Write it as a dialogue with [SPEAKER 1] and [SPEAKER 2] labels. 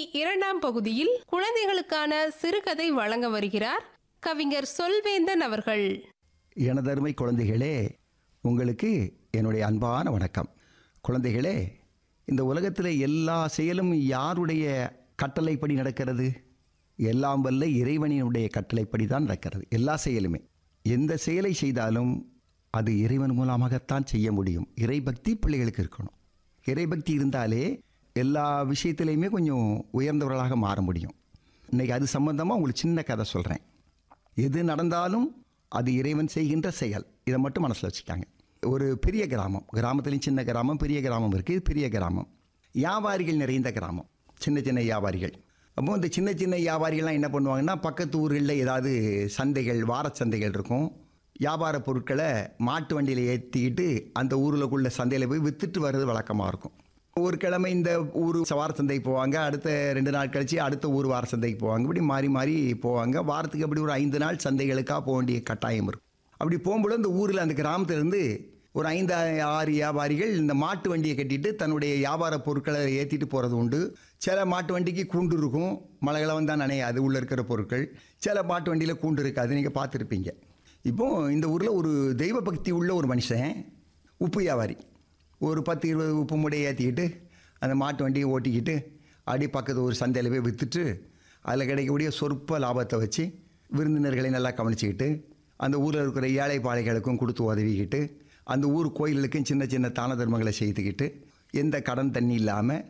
[SPEAKER 1] இரண்டாம் பகுதியில் குழந்தைகளுக்கான சிறுகதை வழங்க வருகிறார் கவிஞர் சொல்வேந்தன் அவர்கள்
[SPEAKER 2] எனதருமை குழந்தைகளே உங்களுக்கு என்னுடைய அன்பான வணக்கம் குழந்தைகளே இந்த உலகத்தில் எல்லா செயலும் யாருடைய கட்டளைப்படி நடக்கிறது எல்லாம் வல்ல இறைவனினுடைய கட்டளைப்படி தான் நடக்கிறது எல்லா செயலுமே எந்த செயலை செய்தாலும் அது இறைவன் மூலமாகத்தான் செய்ய முடியும் இறைபக்தி பிள்ளைகளுக்கு இருக்கணும் இறைபக்தி இருந்தாலே எல்லா விஷயத்திலையுமே கொஞ்சம் உயர்ந்தவர்களாக மாற முடியும் இன்னைக்கு அது சம்பந்தமாக உங்களுக்கு சின்ன கதை சொல்கிறேன் எது நடந்தாலும் அது இறைவன் செய்கின்ற செயல் இதை மட்டும் மனசில் வச்சுக்காங்க ஒரு பெரிய கிராமம் கிராமத்துலேயும் சின்ன கிராமம் பெரிய கிராமம் இருக்குது இது பெரிய கிராமம் வியாபாரிகள் நிறைந்த கிராமம் சின்ன சின்ன வியாபாரிகள் அப்போ இந்த சின்ன சின்ன வியாபாரிகள்லாம் என்ன பண்ணுவாங்கன்னா பக்கத்து ஊர்களில் ஏதாவது சந்தைகள் வார சந்தைகள் இருக்கும் வியாபார பொருட்களை மாட்டு வண்டியில் ஏற்றிக்கிட்டு அந்த ஊருக்குள்ள சந்தையில் போய் விற்றுட்டு வர்றது வழக்கமாக இருக்கும் ஒரு கிழமை இந்த ஊர் வார சந்தைக்கு போவாங்க அடுத்த ரெண்டு நாள் கழிச்சு அடுத்த ஊர் வார சந்தைக்கு போவாங்க இப்படி மாறி மாறி போவாங்க வாரத்துக்கு அப்படி ஒரு ஐந்து நாள் சந்தைகளுக்காக போக வேண்டிய கட்டாயம் இருக்கும் அப்படி போகும்போது அந்த ஊரில் அந்த கிராமத்திலேருந்து ஒரு ஐந்து ஆறு வியாபாரிகள் இந்த மாட்டு வண்டியை கட்டிட்டு தன்னுடைய வியாபார பொருட்களை ஏற்றிட்டு போகிறது உண்டு சில மாட்டு வண்டிக்கு கூண்டு இருக்கும் மழைகளை வந்தால் நனையாது உள்ளே இருக்கிற பொருட்கள் சில மாட்டு வண்டியில் கூண்டு இருக்காது நீங்கள் பார்த்துருப்பீங்க இப்போ இந்த ஊரில் ஒரு தெய்வ பக்தி உள்ள ஒரு மனுஷன் உப்பு வியாபாரி ஒரு பத்து இருபது உப்பு மூடையை ஏற்றிக்கிட்டு அந்த மாட்டு வண்டியை ஓட்டிக்கிட்டு அடி பக்கத்து ஒரு சந்தையில் போய் விற்றுட்டு அதில் கிடைக்கக்கூடிய சொற்ப லாபத்தை வச்சு விருந்தினர்களை நல்லா கவனிச்சுக்கிட்டு அந்த ஊரில் இருக்கிற ஏழை பாழைகளுக்கும் கொடுத்து உதவிக்கிட்டு அந்த ஊர் கோயிலுக்கும் சின்ன சின்ன தான தர்மங்களை செய்துக்கிட்டு எந்த கடன் தண்ணி இல்லாமல்